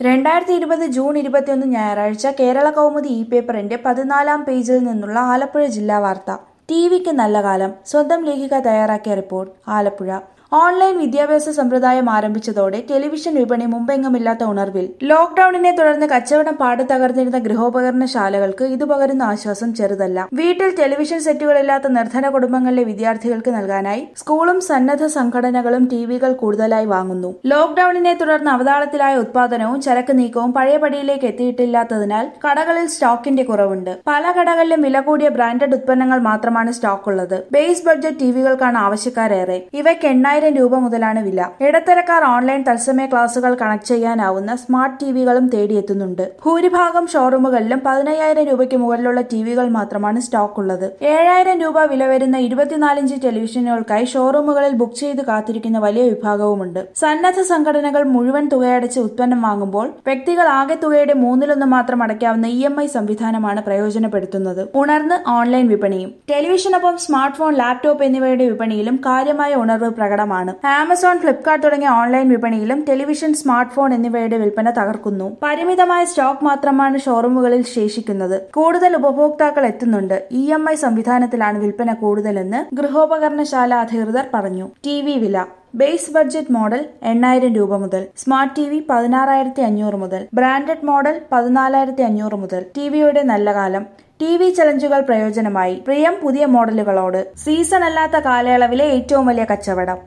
രണ്ടായിരത്തി ഇരുപത് ജൂൺ ഇരുപത്തിയൊന്ന് ഞായറാഴ്ച കേരള കൗമുദി ഇ പേപ്പറിന്റെ പതിനാലാം പേജിൽ നിന്നുള്ള ആലപ്പുഴ ജില്ലാ വാർത്ത ടി വിക്ക് നല്ല കാലം സ്വന്തം ലേഖിക തയ്യാറാക്കിയ റിപ്പോർട്ട് ആലപ്പുഴ ഓൺലൈൻ വിദ്യാഭ്യാസ സമ്പ്രദായം ആരംഭിച്ചതോടെ ടെലിവിഷൻ വിപണി മുമ്പെങ്ങുമില്ലാത്ത ഉണർവിൽ ലോക്ഡൌണിനെ തുടർന്ന് കച്ചവടം പാട് തകർന്നിരുന്ന ഗൃഹോപകരണശാലകൾക്ക് ഇത് പകരുന്ന ആശ്വാസം ചെറുതല്ല വീട്ടിൽ ടെലിവിഷൻ സെറ്റുകളില്ലാത്ത നിർധന കുടുംബങ്ങളിലെ വിദ്യാർത്ഥികൾക്ക് നൽകാനായി സ്കൂളും സന്നദ്ധ സംഘടനകളും ടിവികൾ കൂടുതലായി വാങ്ങുന്നു ലോക്ഡൌണിനെ തുടർന്ന് അവതാളത്തിലായ ഉത്പാദനവും ചരക്ക് നീക്കവും പഴയപടിയിലേക്ക് എത്തിയിട്ടില്ലാത്തതിനാൽ കടകളിൽ സ്റ്റോക്കിന്റെ കുറവുണ്ട് പല കടകളിലും വില കൂടിയ ബ്രാൻഡഡ് ഉത്പന്നങ്ങൾ മാത്രമാണ് സ്റ്റോക്കുള്ളത് ബേസ് ബഡ്ജറ്റ് ടിവികൾക്കാണ് ആവശ്യക്കാരേറെ ഇവയ്ക്ക് എണ്ണായിരം രൂപ മുതലാണ് വില ഇടത്തരക്കാർ ഓൺലൈൻ തത്സമയ ക്ലാസുകൾ കണക്ട് ചെയ്യാനാവുന്ന സ്മാർട്ട് ടിവികളും തേടിയെത്തുന്നുണ്ട് ഭൂരിഭാഗം ഷോറൂമുകളിലും പതിനയ്യായിരം രൂപയ്ക്ക് മുകളിലുള്ള ടിവികൾ മാത്രമാണ് സ്റ്റോക്ക് ഉള്ളത് ഏഴായിരം രൂപ വില വരുന്ന ഇരുപത്തിനാലിഞ്ച് ടെലിവിഷനുകൾക്കായി ഷോറൂമുകളിൽ ബുക്ക് ചെയ്ത് കാത്തിരിക്കുന്ന വലിയ വിഭാഗവുമുണ്ട് സന്നദ്ധ സംഘടനകൾ മുഴുവൻ തുകയടച്ച് ഉത്പന്നം വാങ്ങുമ്പോൾ വ്യക്തികൾ ആകെ തുകയുടെ മൂന്നിലൊന്ന് മാത്രം അടയ്ക്കാവുന്ന ഇ എം ഐ സംവിധാനമാണ് പ്രയോജനപ്പെടുത്തുന്നത് ഉണർന്ന് ഓൺലൈൻ വിപണിയും ടെലിവിഷനൊപ്പം സ്മാർട്ട് ഫോൺ ലാപ്ടോപ്പ് എന്നിവയുടെ വിപണിയിലും കാര്യമായ ഉണർവ് പ്രകടമാണ് ആമസോൺ ഫ്ലിപ്കാർട്ട് തുടങ്ങിയ ഓൺലൈൻ വിപണിയിലും ടെലിവിഷൻ സ്മാർട്ട് ഫോൺ എന്നിവയുടെ വിൽപ്പന തകർക്കുന്നു പരിമിതമായ സ്റ്റോക്ക് മാത്രമാണ് ഷോറൂമുകളിൽ ശേഷിക്കുന്നത് കൂടുതൽ ഉപഭോക്താക്കൾ എത്തുന്നുണ്ട് ഇ എം ഐ സംവിധാനത്തിലാണ് വിൽപ്പന കൂടുതലെന്ന് ഗൃഹോപകരണശാല അധികൃതർ പറഞ്ഞു ടി വി വില ബേസ് ബഡ്ജറ്റ് മോഡൽ എണ്ണായിരം രൂപ മുതൽ സ്മാർട്ട് ടി വി പതിനാറായിരത്തി അഞ്ഞൂറ് മുതൽ ബ്രാൻഡഡ് മോഡൽ പതിനാലായിരത്തി അഞ്ഞൂറ് മുതൽ ടിവിയുടെ നല്ല കാലം ടി വി ചലഞ്ചുകൾ പ്രയോജനമായി പ്രിയം പുതിയ മോഡലുകളോട് സീസൺ അല്ലാത്ത കാലയളവിലെ ഏറ്റവും വലിയ കച്ചവടം